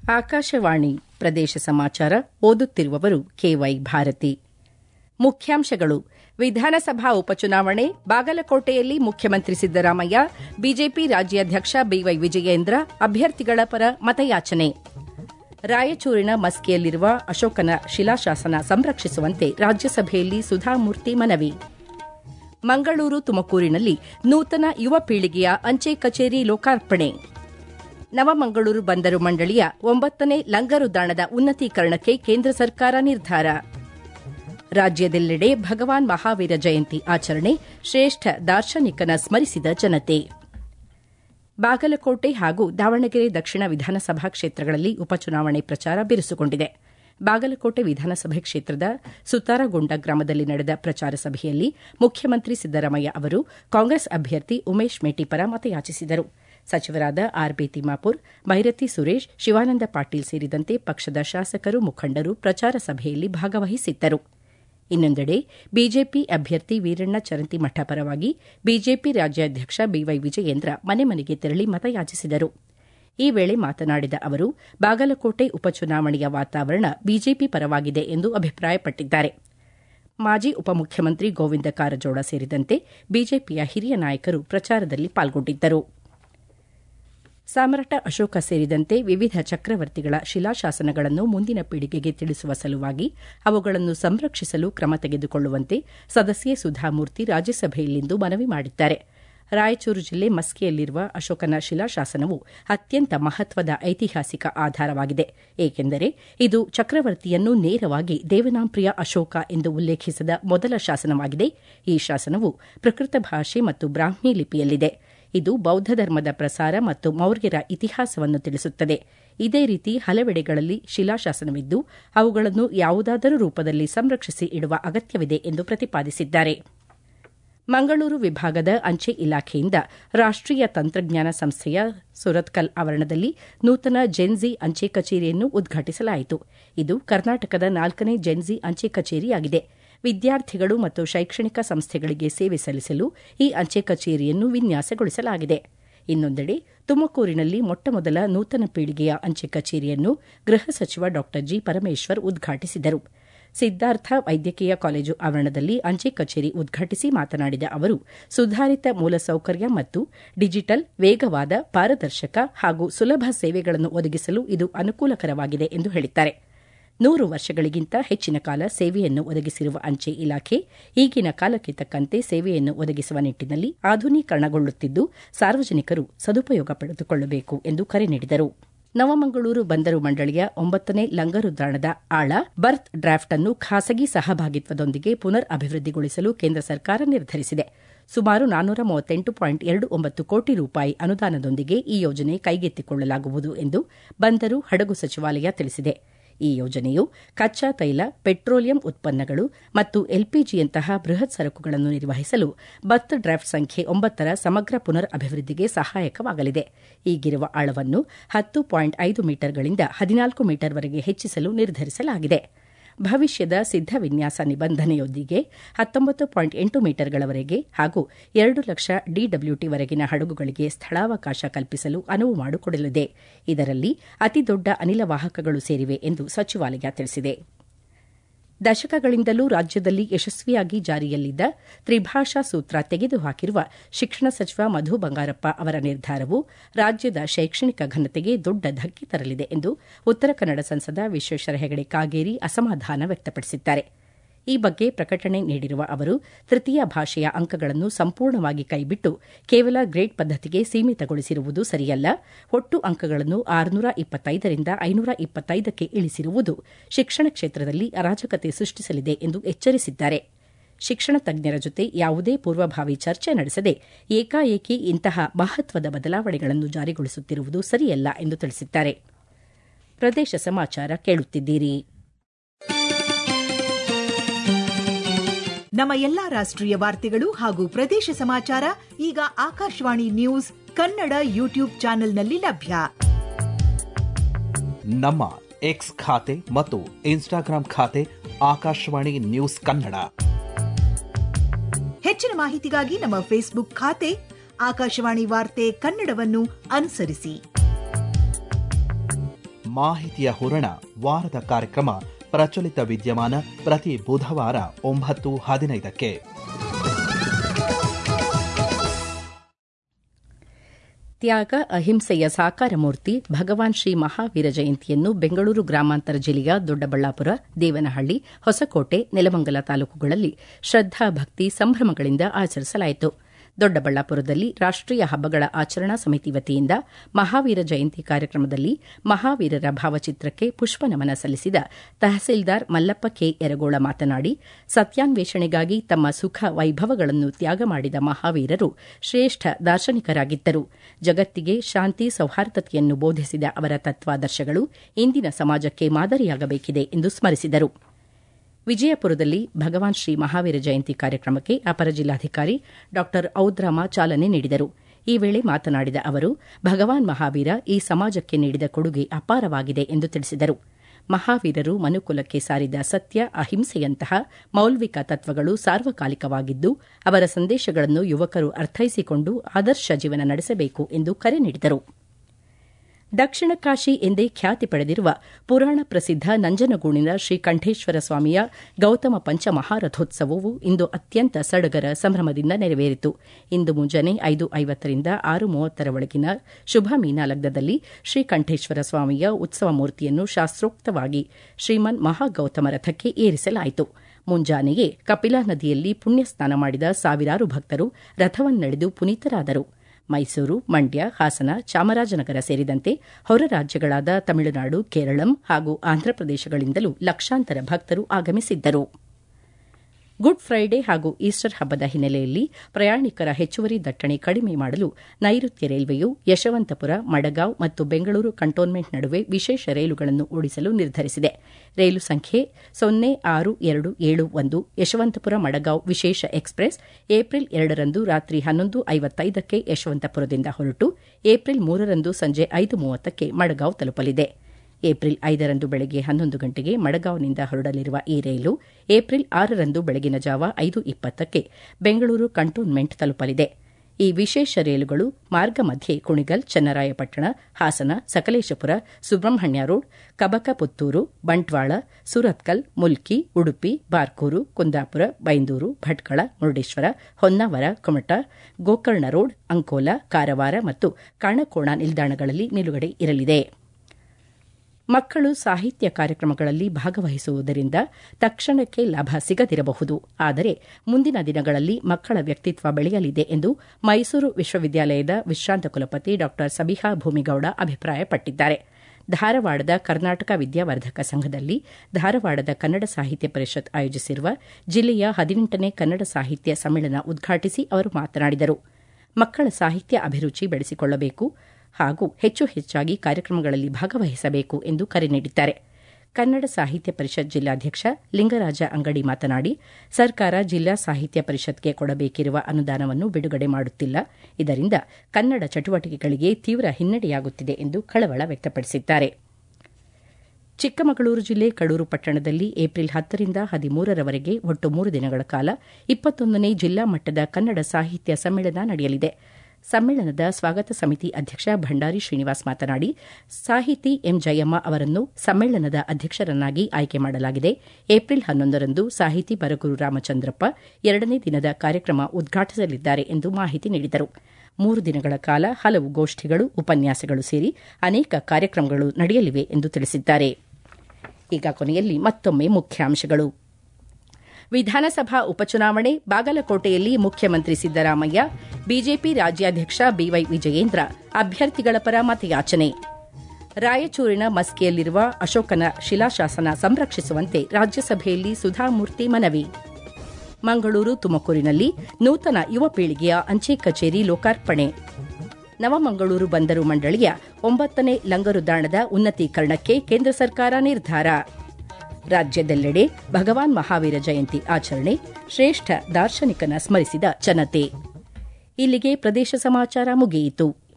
ಆಕಾಶವಾಣಿ ಪ್ರದೇಶ ಸಮಾಚಾರ ಓದುತ್ತಿರುವವರು ಕೆವೈ ಭಾರತಿ ಮುಖ್ಯಾಂಶಗಳು ವಿಧಾನಸಭಾ ಉಪಚುನಾವಣೆ ಬಾಗಲಕೋಟೆಯಲ್ಲಿ ಮುಖ್ಯಮಂತ್ರಿ ಸಿದ್ದರಾಮಯ್ಯ ಬಿಜೆಪಿ ರಾಜ್ಯಾಧ್ಯಕ್ಷ ಬಿವೈ ವಿಜಯೇಂದ್ರ ಅಭ್ಯರ್ಥಿಗಳ ಪರ ಮತಯಾಚನೆ ರಾಯಚೂರಿನ ಮಸ್ಕಿಯಲ್ಲಿರುವ ಅಶೋಕನ ಶಿಲಾಶಾಸನ ಸಂರಕ್ಷಿಸುವಂತೆ ರಾಜ್ಯಸಭೆಯಲ್ಲಿ ಸುಧಾಮೂರ್ತಿ ಮನವಿ ಮಂಗಳೂರು ತುಮಕೂರಿನಲ್ಲಿ ನೂತನ ಯುವ ಪೀಳಿಗೆಯ ಅಂಚೆ ಕಚೇರಿ ಲೋಕಾರ್ಪಣೆ ನವಮಂಗಳೂರು ಬಂದರು ಮಂಡಳಿಯ ಒಂಬತ್ತನೇ ಲಂಗರುದಾಣದ ಉನ್ನತೀಕರಣಕ್ಕೆ ಕೇಂದ್ರ ಸರ್ಕಾರ ನಿರ್ಧಾರ ರಾಜ್ಯದೆಲ್ಲೆಡೆ ಭಗವಾನ್ ಮಹಾವೀರ ಜಯಂತಿ ಆಚರಣೆ ಶ್ರೇಷ್ಠ ದಾರ್ಶನಿಕನ ಸ್ಮರಿಸಿದ ಜನತೆ ಬಾಗಲಕೋಟೆ ಹಾಗೂ ದಾವಣಗೆರೆ ದಕ್ಷಿಣ ವಿಧಾನಸಭಾ ಕ್ಷೇತ್ರಗಳಲ್ಲಿ ಉಪಚುನಾವಣೆ ಪ್ರಚಾರ ಬಿರುಸುಗೊಂಡಿದೆ ಬಾಗಲಕೋಟೆ ವಿಧಾನಸಭೆ ಕ್ಷೇತ್ರದ ಸುತಾರಗೊಂಡ ಗ್ರಾಮದಲ್ಲಿ ನಡೆದ ಪ್ರಚಾರ ಸಭೆಯಲ್ಲಿ ಮುಖ್ಯಮಂತ್ರಿ ಸಿದ್ದರಾಮಯ್ಯ ಅವರು ಕಾಂಗ್ರೆಸ್ ಅಭ್ಯರ್ಥಿ ಉಮೇಶ್ ಮೇಟಿ ಪರ ಮತಯಾಚಿಸಿದರು ಸಚಿವರಾದ ಆರ್ಬಿ ತಿಮ್ಮಾಪುರ್ ಭೈರತಿ ಸುರೇಶ್ ಶಿವಾನಂದ ಪಾಟೀಲ್ ಸೇರಿದಂತೆ ಪಕ್ಷದ ಶಾಸಕರು ಮುಖಂಡರು ಪ್ರಚಾರ ಸಭೆಯಲ್ಲಿ ಭಾಗವಹಿಸಿದ್ದರು ಇನ್ನೊಂದೆಡೆ ಬಿಜೆಪಿ ಅಭ್ಯರ್ಥಿ ವೀರಣ್ಣ ಚರಂತಿಮಠ ಪರವಾಗಿ ಬಿಜೆಪಿ ರಾಜ್ಯಾಧ್ಯಕ್ಷ ಬಿವೈ ವಿಜಯೇಂದ್ರ ಮನೆ ಮನೆಗೆ ತೆರಳಿ ಮತಯಾಚಿಸಿದರು ಈ ವೇಳೆ ಮಾತನಾಡಿದ ಅವರು ಬಾಗಲಕೋಟೆ ಉಪಚುನಾವಣೆಯ ವಾತಾವರಣ ಬಿಜೆಪಿ ಪರವಾಗಿದೆ ಎಂದು ಅಭಿಪ್ರಾಯಪಟ್ಟಿದ್ದಾರೆ ಮಾಜಿ ಉಪಮುಖ್ಯಮಂತ್ರಿ ಗೋವಿಂದ ಕಾರಜೋಳ ಸೇರಿದಂತೆ ಬಿಜೆಪಿಯ ಹಿರಿಯ ನಾಯಕರು ಪ್ರಚಾರದಲ್ಲಿ ಪಾಲ್ಗೊಂಡಿದ್ದರು ಸಾಮ್ರಾಟ ಅಶೋಕ ಸೇರಿದಂತೆ ವಿವಿಧ ಚಕ್ರವರ್ತಿಗಳ ಶಿಲಾಶಾಸನಗಳನ್ನು ಮುಂದಿನ ಪೀಳಿಗೆಗೆ ತಿಳಿಸುವ ಸಲುವಾಗಿ ಅವುಗಳನ್ನು ಸಂರಕ್ಷಿಸಲು ಕ್ರಮ ತೆಗೆದುಕೊಳ್ಳುವಂತೆ ಸದಸ್ಯೆ ಸುಧಾಮೂರ್ತಿ ರಾಜ್ಯಸಭೆಯಲ್ಲಿಂದು ಮನವಿ ಮಾಡಿದ್ದಾರೆ ರಾಯಚೂರು ಜಿಲ್ಲೆ ಮಸ್ಕಿಯಲ್ಲಿರುವ ಅಶೋಕನ ಶಿಲಾಶಾಸನವು ಅತ್ಯಂತ ಮಹತ್ವದ ಐತಿಹಾಸಿಕ ಆಧಾರವಾಗಿದೆ ಏಕೆಂದರೆ ಇದು ಚಕ್ರವರ್ತಿಯನ್ನು ನೇರವಾಗಿ ದೇವನಾಂಪ್ರಿಯ ಅಶೋಕ ಎಂದು ಉಲ್ಲೇಖಿಸಿದ ಮೊದಲ ಶಾಸನವಾಗಿದೆ ಈ ಶಾಸನವು ಪ್ರಕೃತ ಭಾಷೆ ಮತ್ತು ಬ್ರಾಹ್ಮಿ ಲಿಪಿಯಲ್ಲಿದೆ ಇದು ಬೌದ್ಧ ಧರ್ಮದ ಪ್ರಸಾರ ಮತ್ತು ಮೌರ್ಯರ ಇತಿಹಾಸವನ್ನು ತಿಳಿಸುತ್ತದೆ ಇದೇ ರೀತಿ ಹಲವೆಡೆಗಳಲ್ಲಿ ಶಿಲಾಶಾಸನವಿದ್ದು ಅವುಗಳನ್ನು ಯಾವುದಾದರೂ ರೂಪದಲ್ಲಿ ಸಂರಕ್ಷಿಸಿ ಇಡುವ ಅಗತ್ಯವಿದೆ ಎಂದು ಪ್ರತಿಪಾದಿಸಿದ್ದಾರೆ ಮಂಗಳೂರು ವಿಭಾಗದ ಅಂಚೆ ಇಲಾಖೆಯಿಂದ ರಾಷ್ಟೀಯ ತಂತ್ರಜ್ಞಾನ ಸಂಸ್ಥೆಯ ಸುರತ್ಕಲ್ ಆವರಣದಲ್ಲಿ ನೂತನ ಜೆನ್ಜಿ ಅಂಚೆ ಕಚೇರಿಯನ್ನು ಉದ್ಘಾಟಿಸಲಾಯಿತು ಇದು ಕರ್ನಾಟಕದ ನಾಲ್ಕನೇ ಜೆನ್ಜಿ ಅಂಚೆ ಕಚೇರಿಯಾಗಿದೆ ವಿದ್ಯಾರ್ಥಿಗಳು ಮತ್ತು ಶೈಕ್ಷಣಿಕ ಸಂಸ್ಥೆಗಳಿಗೆ ಸೇವೆ ಸಲ್ಲಿಸಲು ಈ ಅಂಚೆ ಕಚೇರಿಯನ್ನು ವಿನ್ಯಾಸಗೊಳಿಸಲಾಗಿದೆ ಇನ್ನೊಂದೆಡೆ ತುಮಕೂರಿನಲ್ಲಿ ಮೊಟ್ಟಮೊದಲ ನೂತನ ಪೀಳಿಗೆಯ ಅಂಚೆ ಕಚೇರಿಯನ್ನು ಗೃಹ ಸಚಿವ ಡಾ ಜಿ ಪರಮೇಶ್ವರ್ ಉದ್ಘಾಟಿಸಿದರು ಸಿದ್ದಾರ್ಥ ವೈದ್ಯಕೀಯ ಕಾಲೇಜು ಆವರಣದಲ್ಲಿ ಅಂಚೆ ಕಚೇರಿ ಉದ್ಘಾಟಿಸಿ ಮಾತನಾಡಿದ ಅವರು ಸುಧಾರಿತ ಮೂಲಸೌಕರ್ಯ ಮತ್ತು ಡಿಜಿಟಲ್ ವೇಗವಾದ ಪಾರದರ್ಶಕ ಹಾಗೂ ಸುಲಭ ಸೇವೆಗಳನ್ನು ಒದಗಿಸಲು ಇದು ಅನುಕೂಲಕರವಾಗಿದೆ ಎಂದು ಹೇಳಿದ್ದಾರೆ ನೂರು ವರ್ಷಗಳಿಗಿಂತ ಹೆಚ್ಚಿನ ಕಾಲ ಸೇವೆಯನ್ನು ಒದಗಿಸಿರುವ ಅಂಚೆ ಇಲಾಖೆ ಈಗಿನ ಕಾಲಕ್ಕೆ ತಕ್ಕಂತೆ ಸೇವೆಯನ್ನು ಒದಗಿಸುವ ನಿಟ್ಟಿನಲ್ಲಿ ಆಧುನೀಕರಣಗೊಳ್ಳುತ್ತಿದ್ದು ಸಾರ್ವಜನಿಕರು ಸದುಪಯೋಗ ಪಡೆದುಕೊಳ್ಳಬೇಕು ಎಂದು ಕರೆ ನೀಡಿದರು ನವಮಂಗಳೂರು ಬಂದರು ಮಂಡಳಿಯ ಒಂಬತ್ತನೇ ಲಂಗರುದ್ರಾಣದ ಆಳ ಬರ್ತ್ ಡ್ರಾಫ್ಟ್ ಅನ್ನು ಖಾಸಗಿ ಸಹಭಾಗಿತ್ವದೊಂದಿಗೆ ಪುನರ್ ಅಭಿವೃದ್ಧಿಗೊಳಿಸಲು ಕೇಂದ್ರ ಸರ್ಕಾರ ನಿರ್ಧರಿಸಿದೆ ಸುಮಾರು ನಾನ್ನೂರ ಮೂವತ್ತೆಂಟು ಪಾಯಿಂಟ್ ಎರಡು ಒಂಬತ್ತು ಕೋಟಿ ರೂಪಾಯಿ ಅನುದಾನದೊಂದಿಗೆ ಈ ಯೋಜನೆ ಕೈಗೆತ್ತಿಕೊಳ್ಳಲಾಗುವುದು ಎಂದು ಬಂದರು ಹಡಗು ಸಚಿವಾಲಯ ತಿಳಿಸಿದೆ ಈ ಯೋಜನೆಯು ಕಚ್ಚಾ ತೈಲ ಪೆಟ್ರೋಲಿಯಂ ಉತ್ಪನ್ನಗಳು ಮತ್ತು ಎಲ್ಪಿಜಿಯಂತಹ ಬೃಹತ್ ಸರಕುಗಳನ್ನು ನಿರ್ವಹಿಸಲು ಬತ್ ಡ್ರಾಫ್ಟ್ ಸಂಖ್ಯೆ ಒಂಬತ್ತರ ಸಮಗ್ರ ಪುನರ್ ಅಭಿವೃದ್ಧಿಗೆ ಸಹಾಯಕವಾಗಲಿದೆ ಈಗಿರುವ ಆಳವನ್ನು ಹತ್ತು ಪಾಯಿಂಟ್ ಐದು ಮೀಟರ್ಗಳಿಂದ ಹದಿನಾಲ್ಕು ಮೀಟರ್ವರೆಗೆ ಹೆಚ್ಚಿಸಲು ನಿರ್ಧರಿಸಲಾಗಿದೆ ಭವಿಷ್ಯದ ಸಿದ್ಧ ವಿನ್ಯಾಸ ನಿಬಂಧನೆಯೊಂದಿಗೆ ಹತ್ತೊಂಬತ್ತು ಪಾಯಿಂಟ್ ಎಂಟು ಮೀಟರ್ಗಳವರೆಗೆ ಹಾಗೂ ಎರಡು ಲಕ್ಷ ಡಿಡಬ್ಲ್ಯೂಟಿವರೆಗಿನ ಹಡಗುಗಳಿಗೆ ಸ್ಥಳಾವಕಾಶ ಕಲ್ಪಿಸಲು ಅನುವು ಮಾಡಿಕೊಡಲಿದೆ ಇದರಲ್ಲಿ ಅತಿದೊಡ್ಡ ಅನಿಲ ವಾಹಕಗಳು ಸೇರಿವೆ ಎಂದು ಸಚಿವಾಲಯ ತಿಳಿಸಿದೆ ದಶಕಗಳಿಂದಲೂ ರಾಜ್ಯದಲ್ಲಿ ಯಶಸ್ವಿಯಾಗಿ ಜಾರಿಯಲ್ಲಿದ್ದ ತ್ರಿಭಾಷಾ ಸೂತ್ರ ತೆಗೆದುಹಾಕಿರುವ ಶಿಕ್ಷಣ ಸಚಿವ ಮಧು ಬಂಗಾರಪ್ಪ ಅವರ ನಿರ್ಧಾರವು ರಾಜ್ಯದ ಶೈಕ್ಷಣಿಕ ಘನತೆಗೆ ದೊಡ್ಡ ಧಕ್ಕೆ ತರಲಿದೆ ಎಂದು ಉತ್ತರ ಕನ್ನಡ ಸಂಸದ ವಿಶ್ವೇಶ್ವರ ಹೆಗಡೆ ಕಾಗೇರಿ ಅಸಮಾಧಾನ ವ್ಯಕ್ತಪಡಿಸಿದ್ದಾರೆ ಈ ಬಗ್ಗೆ ಪ್ರಕಟಣೆ ನೀಡಿರುವ ಅವರು ತೃತೀಯ ಭಾಷೆಯ ಅಂಕಗಳನ್ನು ಸಂಪೂರ್ಣವಾಗಿ ಕೈಬಿಟ್ಟು ಕೇವಲ ಗ್ರೇಡ್ ಪದ್ದತಿಗೆ ಸೀಮಿತಗೊಳಿಸಿರುವುದು ಸರಿಯಲ್ಲ ಒಟ್ಟು ಅಂಕಗಳನ್ನು ಆರುನೂರ ಇಪ್ಪತ್ತೈದರಿಂದ ಐನೂರ ಇಪ್ಪತ್ತೈದಕ್ಕೆ ಇಳಿಸಿರುವುದು ಶಿಕ್ಷಣ ಕ್ಷೇತ್ರದಲ್ಲಿ ಅರಾಜಕತೆ ಸೃಷ್ಟಿಸಲಿದೆ ಎಂದು ಎಚ್ಚರಿಸಿದ್ದಾರೆ ಶಿಕ್ಷಣ ತಜ್ಞರ ಜೊತೆ ಯಾವುದೇ ಪೂರ್ವಭಾವಿ ಚರ್ಚೆ ನಡೆಸದೆ ಏಕಾಏಕಿ ಇಂತಹ ಮಹತ್ವದ ಬದಲಾವಣೆಗಳನ್ನು ಜಾರಿಗೊಳಿಸುತ್ತಿರುವುದು ಸರಿಯಲ್ಲ ಎಂದು ತಿಳಿಸಿದ್ದಾರೆ ಪ್ರದೇಶ ಸಮಾಚಾರ ಕೇಳುತ್ತಿದ್ದೀರಿ ನಮ್ಮ ಎಲ್ಲಾ ರಾಷ್ಟ್ರೀಯ ವಾರ್ತೆಗಳು ಹಾಗೂ ಪ್ರದೇಶ ಸಮಾಚಾರ ಈಗ ಆಕಾಶವಾಣಿ ನ್ಯೂಸ್ ಕನ್ನಡ ಯೂಟ್ಯೂಬ್ ಚಾನೆಲ್ನಲ್ಲಿ ಲಭ್ಯ ನಮ್ಮ ಎಕ್ಸ್ ಖಾತೆ ಮತ್ತು ಇನ್ಸ್ಟಾಗ್ರಾಂ ಖಾತೆ ಆಕಾಶವಾಣಿ ನ್ಯೂಸ್ ಕನ್ನಡ ಹೆಚ್ಚಿನ ಮಾಹಿತಿಗಾಗಿ ನಮ್ಮ ಫೇಸ್ಬುಕ್ ಖಾತೆ ಆಕಾಶವಾಣಿ ವಾರ್ತೆ ಕನ್ನಡವನ್ನು ಅನುಸರಿಸಿ ಮಾಹಿತಿಯ ಹೂರಣ ವಾರದ ಕಾರ್ಯಕ್ರಮ ಪ್ರಚಲಿತ ವಿದ್ಯಮಾನ ಪ್ರತಿ ಬುಧವಾರ ಒಂಬತ್ತು ಹದಿನೈದಕ್ಕೆ ತ್ಯಾಗ ಅಹಿಂಸೆಯ ಸಾಕಾರ ಮೂರ್ತಿ ಭಗವಾನ್ ಶ್ರೀ ಮಹಾವೀರ ಜಯಂತಿಯನ್ನು ಬೆಂಗಳೂರು ಗ್ರಾಮಾಂತರ ಜಿಲ್ಲೆಯ ದೊಡ್ಡಬಳ್ಳಾಪುರ ದೇವನಹಳ್ಳಿ ಹೊಸಕೋಟೆ ನೆಲಮಂಗಲ ತಾಲೂಕುಗಳಲ್ಲಿ ಶ್ರದ್ದಾ ಭಕ್ತಿ ಸಂಭ್ರಮಗಳಿಂದ ಆಚರಿಸಲಾಯಿತು ದೊಡ್ಡಬಳ್ಳಾಪುರದಲ್ಲಿ ರಾಷ್ಟೀಯ ಹಬ್ಬಗಳ ಆಚರಣಾ ಸಮಿತಿ ವತಿಯಿಂದ ಮಹಾವೀರ ಜಯಂತಿ ಕಾರ್ಯಕ್ರಮದಲ್ಲಿ ಮಹಾವೀರರ ಭಾವಚಿತ್ರಕ್ಕೆ ಪುಷ್ಪ ನಮನ ಸಲ್ಲಿಸಿದ ತಹಸೀಲ್ದಾರ್ ಮಲ್ಲಪ್ಪ ಕೆ ಯರಗೋಳ ಮಾತನಾಡಿ ಸತ್ಯಾನ್ವೇಷಣೆಗಾಗಿ ತಮ್ಮ ಸುಖ ವೈಭವಗಳನ್ನು ತ್ಯಾಗ ಮಾಡಿದ ಮಹಾವೀರರು ಶ್ರೇಷ್ಠ ದಾರ್ಶನಿಕರಾಗಿದ್ದರು ಜಗತ್ತಿಗೆ ಶಾಂತಿ ಸೌಹಾರ್ದತೆಯನ್ನು ಬೋಧಿಸಿದ ಅವರ ತತ್ವಾದರ್ಶಗಳು ಇಂದಿನ ಸಮಾಜಕ್ಕೆ ಮಾದರಿಯಾಗಬೇಕಿದೆ ಎಂದು ಸ್ಮರಿಸಿದರು ವಿಜಯಪುರದಲ್ಲಿ ಭಗವಾನ್ ಶ್ರೀ ಮಹಾವೀರ ಜಯಂತಿ ಕಾರ್ಯಕ್ರಮಕ್ಕೆ ಅಪರ ಜಿಲ್ಲಾಧಿಕಾರಿ ಡಾ ಔದ್ರಾಮ ಚಾಲನೆ ನೀಡಿದರು ಈ ವೇಳೆ ಮಾತನಾಡಿದ ಅವರು ಭಗವಾನ್ ಮಹಾವೀರ ಈ ಸಮಾಜಕ್ಕೆ ನೀಡಿದ ಕೊಡುಗೆ ಅಪಾರವಾಗಿದೆ ಎಂದು ತಿಳಿಸಿದರು ಮಹಾವೀರರು ಮನುಕುಲಕ್ಕೆ ಸಾರಿದ ಸತ್ಯ ಅಹಿಂಸೆಯಂತಹ ಮೌಲ್ವಿಕ ತತ್ವಗಳು ಸಾರ್ವಕಾಲಿಕವಾಗಿದ್ದು ಅವರ ಸಂದೇಶಗಳನ್ನು ಯುವಕರು ಅರ್ಥೈಸಿಕೊಂಡು ಆದರ್ಶ ಜೀವನ ನಡೆಸಬೇಕು ಎಂದು ಕರೆ ನೀಡಿದರು ದಕ್ಷಿಣ ಕಾಶಿ ಎಂದೇ ಖ್ಯಾತಿ ಪಡೆದಿರುವ ಪುರಾಣ ಪ್ರಸಿದ್ಧ ನಂಜನಗೂಡಿನ ಶ್ರೀ ಕಂಠೇಶ್ವರ ಸ್ವಾಮಿಯ ಗೌತಮ ಪಂಚಮಹಾರಥೋತ್ಸವವು ಇಂದು ಅತ್ಯಂತ ಸಡಗರ ಸಂಭ್ರಮದಿಂದ ನೆರವೇರಿತು ಇಂದು ಮುಂಜಾನೆ ಐದು ಐವತ್ತರಿಂದ ಆರು ಮೂವತ್ತರ ಒಳಗಿನ ಶುಭ ಮೀನಾಲಗ್ನದಲ್ಲಿ ಶ್ರೀ ಕಂಠೇಶ್ವರ ಸ್ವಾಮಿಯ ಉತ್ಸವ ಮೂರ್ತಿಯನ್ನು ಶಾಸ್ತ್ರೋಕ್ತವಾಗಿ ಶ್ರೀಮನ್ ಮಹಾಗೌತಮ ರಥಕ್ಕೆ ಏರಿಸಲಾಯಿತು ಮುಂಜಾನೆಯೇ ಕಪಿಲಾ ನದಿಯಲ್ಲಿ ಪುಣ್ಯ ಸ್ನಾನ ಮಾಡಿದ ಸಾವಿರಾರು ಭಕ್ತರು ರಥವನ್ನೆಳೆದು ಪುನೀತರಾದರು ಮೈಸೂರು ಮಂಡ್ಯ ಹಾಸನ ಚಾಮರಾಜನಗರ ಸೇರಿದಂತೆ ಹೊರ ರಾಜ್ಯಗಳಾದ ತಮಿಳುನಾಡು ಕೇರಳಂ ಹಾಗೂ ಆಂಧ್ರಪ್ರದೇಶಗಳಿಂದಲೂ ಲಕ್ಷಾಂತರ ಭಕ್ತರು ಆಗಮಿಸಿದ್ದರು ಗುಡ್ ಫ್ರೈಡೆ ಹಾಗೂ ಈಸ್ಟರ್ ಹಬ್ಬದ ಹಿನ್ನೆಲೆಯಲ್ಲಿ ಪ್ರಯಾಣಿಕರ ಹೆಚ್ಚುವರಿ ದಟ್ಟಣೆ ಕಡಿಮೆ ಮಾಡಲು ನೈಋತ್ಯ ರೈಲ್ವೆಯು ಯಶವಂತಪುರ ಮಡಗಾಂವ್ ಮತ್ತು ಬೆಂಗಳೂರು ಕಂಟೋನ್ಮೆಂಟ್ ನಡುವೆ ವಿಶೇಷ ರೈಲುಗಳನ್ನು ಓಡಿಸಲು ನಿರ್ಧರಿಸಿದೆ ರೈಲು ಸಂಖ್ಯೆ ಸೊನ್ನೆ ಆರು ಎರಡು ಏಳು ಒಂದು ಯಶವಂತಪುರ ಮಡಗಾಂವ್ ವಿಶೇಷ ಎಕ್ಸ್ಪ್ರೆಸ್ ಏಪ್ರಿಲ್ ಎರಡರಂದು ರಾತ್ರಿ ಹನ್ನೊಂದು ಐವತ್ತೈದಕ್ಕೆ ಯಶವಂತಪುರದಿಂದ ಹೊರಟು ಏಪ್ರಿಲ್ ಮೂರರಂದು ಸಂಜೆ ಐದು ಮೂವತ್ತಕ್ಕೆ ಮಡಗಾಂವ್ ತಲುಪಲಿದೆ ಏಪ್ರಿಲ್ ಐದರಂದು ಬೆಳಗ್ಗೆ ಹನ್ನೊಂದು ಗಂಟೆಗೆ ಮಡಗಾಂವ್ನಿಂದ ಹೊರಡಲಿರುವ ಈ ರೈಲು ಏಪ್ರಿಲ್ ಆರರಂದು ಬೆಳಗಿನ ಜಾವ ಐದು ಇಪ್ಪತ್ತಕ್ಕೆ ಬೆಂಗಳೂರು ಕಂಟೋನ್ಮೆಂಟ್ ತಲುಪಲಿದೆ ಈ ವಿಶೇಷ ರೈಲುಗಳು ಮಾರ್ಗ ಮಧ್ಯೆ ಕುಣಿಗಲ್ ಚನ್ನರಾಯಪಟ್ಟಣ ಹಾಸನ ಸಕಲೇಶಪುರ ಸುಬ್ರಹ್ಮಣ್ಯ ರೋಡ್ ಕಬಕ ಪುತ್ತೂರು ಬಂಟ್ವಾಳ ಸುರತ್ಕಲ್ ಮುಲ್ಕಿ ಉಡುಪಿ ಬಾರ್ಕೂರು ಕುಂದಾಪುರ ಬೈಂದೂರು ಭಟ್ಕಳ ಮುರುಡೇಶ್ವರ ಹೊನ್ನಾವರ ಕುಮಟ ಗೋಕರ್ಣ ರೋಡ್ ಅಂಕೋಲಾ ಕಾರವಾರ ಮತ್ತು ಕಾಣಕೋಣ ನಿಲ್ದಾಣಗಳಲ್ಲಿ ನಿಲುಗಡೆ ಇರಲಿದೆ ಮಕ್ಕಳು ಸಾಹಿತ್ಯ ಕಾರ್ಯಕ್ರಮಗಳಲ್ಲಿ ಭಾಗವಹಿಸುವುದರಿಂದ ತಕ್ಷಣಕ್ಕೆ ಲಾಭ ಸಿಗದಿರಬಹುದು ಆದರೆ ಮುಂದಿನ ದಿನಗಳಲ್ಲಿ ಮಕ್ಕಳ ವ್ಯಕ್ತಿತ್ವ ಬೆಳೆಯಲಿದೆ ಎಂದು ಮೈಸೂರು ವಿಶ್ವವಿದ್ಯಾಲಯದ ವಿಶ್ರಾಂತ ಕುಲಪತಿ ಡಾ ಸಬಿಹಾ ಭೂಮಿಗೌಡ ಅಭಿಪ್ರಾಯಪಟ್ಟಿದ್ದಾರೆ ಧಾರವಾಡದ ಕರ್ನಾಟಕ ವಿದ್ಯಾವರ್ಧಕ ಸಂಘದಲ್ಲಿ ಧಾರವಾಡದ ಕನ್ನಡ ಸಾಹಿತ್ಯ ಪರಿಷತ್ ಆಯೋಜಿಸಿರುವ ಜಿಲ್ಲೆಯ ಹದಿನೆಂಟನೇ ಕನ್ನಡ ಸಾಹಿತ್ಯ ಸಮ್ಮೇಳನ ಉದ್ಘಾಟಿಸಿ ಅವರು ಮಾತನಾಡಿದರು ಮಕ್ಕಳ ಸಾಹಿತ್ಯ ಅಭಿರುಚಿ ಬೆಳೆಸಿಕೊಳ್ಳಬೇಕು ಹಾಗೂ ಹೆಚ್ಚು ಹೆಚ್ಚಾಗಿ ಕಾರ್ಯಕ್ರಮಗಳಲ್ಲಿ ಭಾಗವಹಿಸಬೇಕು ಎಂದು ಕರೆ ನೀಡಿದ್ದಾರೆ ಕನ್ನಡ ಸಾಹಿತ್ಯ ಪರಿಷತ್ ಜಿಲ್ಲಾಧ್ಯಕ್ಷ ಲಿಂಗರಾಜ ಅಂಗಡಿ ಮಾತನಾಡಿ ಸರ್ಕಾರ ಜಿಲ್ಲಾ ಸಾಹಿತ್ಯ ಪರಿಷತ್ಗೆ ಕೊಡಬೇಕಿರುವ ಅನುದಾನವನ್ನು ಬಿಡುಗಡೆ ಮಾಡುತ್ತಿಲ್ಲ ಇದರಿಂದ ಕನ್ನಡ ಚಟುವಟಿಕೆಗಳಿಗೆ ತೀವ್ರ ಹಿನ್ನಡೆಯಾಗುತ್ತಿದೆ ಎಂದು ಕಳವಳ ವ್ಯಕ್ತಪಡಿಸಿದ್ದಾರೆ ಚಿಕ್ಕಮಗಳೂರು ಜಿಲ್ಲೆ ಕಡೂರು ಪಟ್ಟಣದಲ್ಲಿ ಏಪ್ರಿಲ್ ಹತ್ತರಿಂದ ಹದಿಮೂರರವರೆಗೆ ಒಟ್ಟು ಮೂರು ದಿನಗಳ ಕಾಲ ಇಪ್ಪತ್ತೊಂದನೇ ಜಿಲ್ಲಾ ಮಟ್ಟದ ಕನ್ನಡ ಸಾಹಿತ್ಯ ಸಮ್ಮೇಳನ ನಡೆಯಲಿದೆ ಸಮ್ಮೇಳನದ ಸ್ವಾಗತ ಸಮಿತಿ ಅಧ್ಯಕ್ಷ ಭಂಡಾರಿ ಶ್ರೀನಿವಾಸ್ ಮಾತನಾಡಿ ಸಾಹಿತಿ ಎಂ ಜಯಮ್ಮ ಅವರನ್ನು ಸಮ್ಮೇಳನದ ಅಧ್ಯಕ್ಷರನ್ನಾಗಿ ಆಯ್ಕೆ ಮಾಡಲಾಗಿದೆ ಏಪ್ರಿಲ್ ಹನ್ನೊಂದರಂದು ಸಾಹಿತಿ ಬರಗೂರು ರಾಮಚಂದ್ರಪ್ಪ ಎರಡನೇ ದಿನದ ಕಾರ್ಯಕ್ರಮ ಉದ್ಘಾಟಿಸಲಿದ್ದಾರೆ ಎಂದು ಮಾಹಿತಿ ನೀಡಿದರು ಮೂರು ದಿನಗಳ ಕಾಲ ಹಲವು ಗೋಷ್ಠಿಗಳು ಉಪನ್ಯಾಸಗಳು ಸೇರಿ ಅನೇಕ ಕಾರ್ಯಕ್ರಮಗಳು ನಡೆಯಲಿವೆ ಎಂದು ತಿಳಿಸಿದ್ದಾರೆ ಈಗ ಕೊನೆಯಲ್ಲಿ ಮತ್ತೊಮ್ಮೆ ಮುಖ್ಯಾಂಶಗಳು ವಿಧಾನಸಭಾ ಉಪಚುನಾವಣೆ ಬಾಗಲಕೋಟೆಯಲ್ಲಿ ಮುಖ್ಯಮಂತ್ರಿ ಸಿದ್ದರಾಮಯ್ಯ ಬಿಜೆಪಿ ರಾಜ್ಯಾಧ್ಯಕ್ಷ ಬಿವೈ ವಿಜಯೇಂದ್ರ ಅಭ್ಯರ್ಥಿಗಳ ಪರ ಮತಯಾಚನೆ ರಾಯಚೂರಿನ ಮಸ್ಕಿಯಲ್ಲಿರುವ ಅಶೋಕನ ಶಿಲಾಶಾಸನ ಸಂರಕ್ಷಿಸುವಂತೆ ರಾಜ್ಯಸಭೆಯಲ್ಲಿ ಸುಧಾಮೂರ್ತಿ ಮನವಿ ಮಂಗಳೂರು ತುಮಕೂರಿನಲ್ಲಿ ನೂತನ ಯುವ ಪೀಳಿಗೆಯ ಅಂಚೆ ಕಚೇರಿ ಲೋಕಾರ್ಪಣೆ ನವಮಂಗಳೂರು ಬಂದರು ಮಂಡಳಿಯ ಒಂಬತ್ತನೇ ಲಂಗರುದಾಣದ ಉನ್ನತೀಕರಣಕ್ಕೆ ಕೇಂದ್ರ ಸರ್ಕಾರ ನಿರ್ಧಾರ ರಾಜ್ಯದೆಲ್ಲೆಡೆ ಭಗವಾನ್ ಮಹಾವೀರ ಜಯಂತಿ ಆಚರಣೆ ಶ್ರೇಷ್ಠ ದಾರ್ಶನಿಕನ ಸ್ಮರಿಸಿದ ಜನತೆ ಇಲ್ಲಿಗೆ ಪ್ರದೇಶ ಸಮಾಚಾರ ಮುಗಿಯಿತು